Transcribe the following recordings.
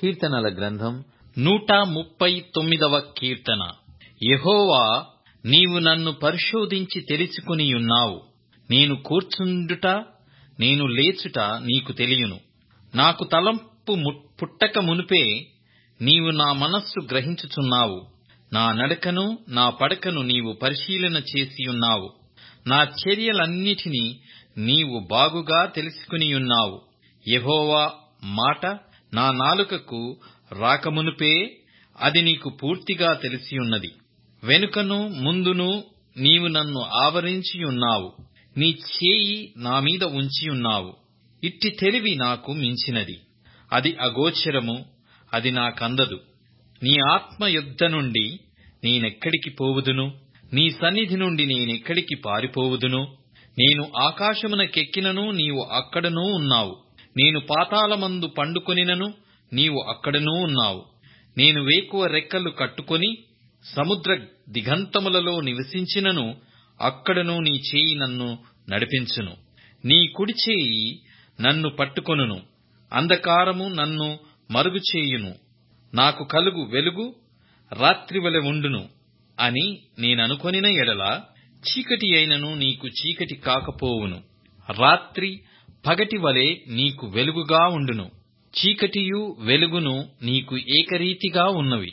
కీర్తనల గ్రంథం నూట ముప్పై తొమ్మిదవ కీర్తన యెహోవా నీవు నన్ను పరిశోధించి తెలుసుకునియున్నావు నేను కూర్చుండుట నేను లేచుట నీకు తెలియను నాకు తలంపు ము- పుట్టక మునుపే నీవు నా మనస్సు గ్రహించుచున్నావు నా నడకను నా పడకను నీవు పరిశీలన చేసియున్నావు నా చర్యలన్నిటినీ నీవు బాగుగా తెలుసుకునియున్నావు యెహోవా మాట నా నాలుకకు రాకమునుపే అది నీకు పూర్తిగా తెలిసియున్నది వెనుకను ముందును నీవు నన్ను ఆవరించియున్నావు నీ చేయి నా మీద ఉంచియున్నావు ఇట్టి తెలివి నాకు మించినది అది అగోచరము అది నాకందదు నీ ఆత్మ యుద్ధ నుండి నేనెక్కడికి పోవుదును నీ సన్నిధి నుండి నేనెక్కడికి పారిపోవుదును నేను ఆకాశమునకెక్కినను నీవు అక్కడనూ ఉన్నావు నేను పాతాళమందు పండుకొనినను నీవు అక్కడనూ ఉన్నావు నేను వేకువ రెక్కలు కట్టుకొని సముద్ర దిగంతములలో నివసించినను అక్కడను నీ చేయి నన్ను నడిపించును నీ కుడి చేయి నన్ను పట్టుకొనును అంధకారము నన్ను మరుగు చేయును నాకు కలుగు వెలుగు రాత్రివలె ఉండును అని నేననుకొనిన ఎడల చీకటి అయినను నీకు చీకటి కాకపోవును రాత్రి పగటి వలె నీకు వెలుగుగా ఉండును చీకటియు వెలుగును నీకు ఏకరీతిగా ఉన్నవి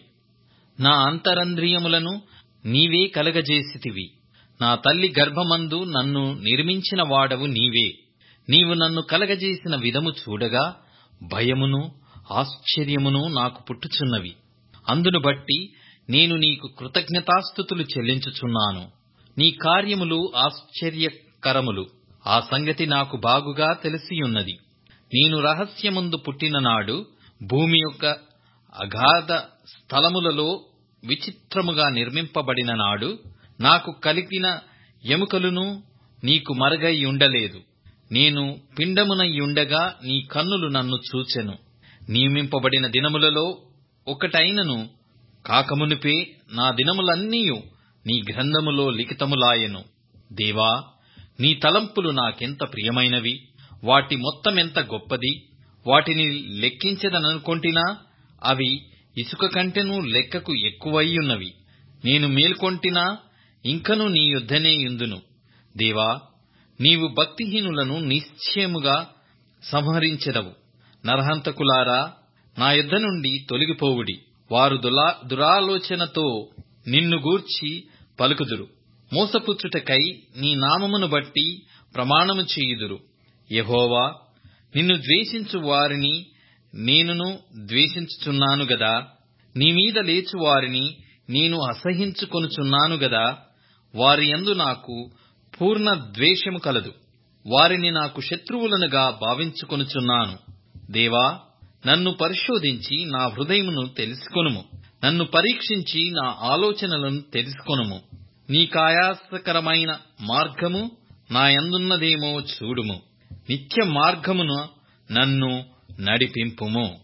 నా అంతరంద్రియములను నీవే కలగజేసితివి నా తల్లి గర్భమందు నన్ను నిర్మించిన వాడవు నీవే నీవు నన్ను కలగజేసిన విధము చూడగా భయమును ఆశ్చర్యమును నాకు పుట్టుచున్నవి అందును బట్టి నేను నీకు కృతజ్ఞతాస్థుతులు చెల్లించుచున్నాను నీ కార్యములు ఆశ్చర్యకరములు ఆ సంగతి నాకు బాగుగా తెలిసియున్నది నేను రహస్యముందు పుట్టిన నాడు భూమి యొక్క అగాధ స్థలములలో విచిత్రముగా నిర్మింపబడిన నాడు నాకు కలిగిన ఎముకలును నీకు మరగై ఉండలేదు నేను పిండమునయ్యుండగా నీ కన్నులు నన్ను చూచెను నియమింపబడిన దినములలో ఒకటైనను కాకమునిపే నా దినములన్నీయు నీ గ్రంథములో లిఖితములాయెను దేవా నీ తలంపులు నాకెంత ప్రియమైనవి వాటి మొత్తమెంత గొప్పది వాటిని లెక్కించదననుకొంటినా అవి ఇసుక కంటెను లెక్కకు ఎక్కువయ్యున్నవి నేను మేల్కొంటినా ఇంకను నీ యుద్ధనే యుందును దేవా నీవు భక్తిహీనులను నిశ్చయముగా సంహరించెదవు నరహంతకులారా నా యుద్ధ నుండి తొలగిపోవుడి వారు దులా దురాలోచనతో నిన్ను గూర్చి పలుకుదురు మోసపుచ్చుటకై నీ నామమును బట్టి ప్రమాణము చేయుదురు యెహోవా నిన్ను ద్వేషించు వారిని నేనును ద్వేషించుచున్నాను గదా నీ మీద లేచు వారిని నేను అసహించుకొనుచున్నాను గదా వారి యందు నాకు పూర్ణ ద్వేషము కలదు వారిని నాకు శత్రువులనుగా భావించుకొనుచున్నాను దేవా నన్ను పరిశోధించి నా హృదయమును తెలుసుకొనుము నన్ను పరీక్షించి నా ఆలోచనలను తెలుసుకొనుము నీకాయాసకరమైన మార్గము నా యందున్నదేమో చూడుము నిత్య మార్గమున నన్ను నడిపింపుము